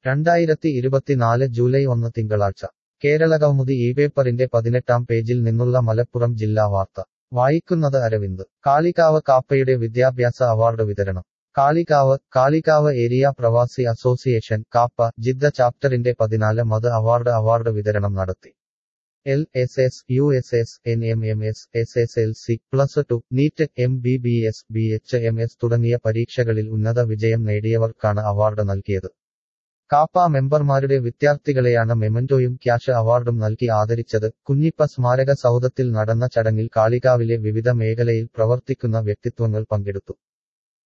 രണ്ടായിരത്തി ഇരുപത്തിനാല് ജൂലൈ ഒന്ന് തിങ്കളാഴ്ച കേരളകൗമുദി ഈ പേപ്പറിന്റെ പതിനെട്ടാം പേജിൽ നിന്നുള്ള മലപ്പുറം ജില്ലാ വാർത്ത വായിക്കുന്നത് അരവിന്ദ് കാളികാവ് കാപ്പയുടെ വിദ്യാഭ്യാസ അവാർഡ് വിതരണം കാളികാവ് കാളികാവ് ഏരിയ പ്രവാസി അസോസിയേഷൻ കാപ്പ ജിദ്ദ ചാപ്റ്ററിന്റെ പതിനാല് മത് അവാർഡ് അവാർഡ് വിതരണം നടത്തി L S S U S S N M M S S S L C plus two NEET M B B S B H M S തുടങ്ങിയ പരീക്ഷകളിൽ ഉന്നത വിജയം നേടിയവർക്കാണ് അവാർഡ് നൽകിയത് കാപ്പ മെമ്പർമാരുടെ വിദ്യാർത്ഥികളെയാണ് മെമന്റോയും ക്യാഷ് അവാർഡും നൽകി ആദരിച്ചത് കുഞ്ഞിപ്പ സ്മാരക സൗധത്തിൽ നടന്ന ചടങ്ങിൽ കാളികാവിലെ വിവിധ മേഖലയിൽ പ്രവർത്തിക്കുന്ന വ്യക്തിത്വങ്ങൾ പങ്കെടുത്തു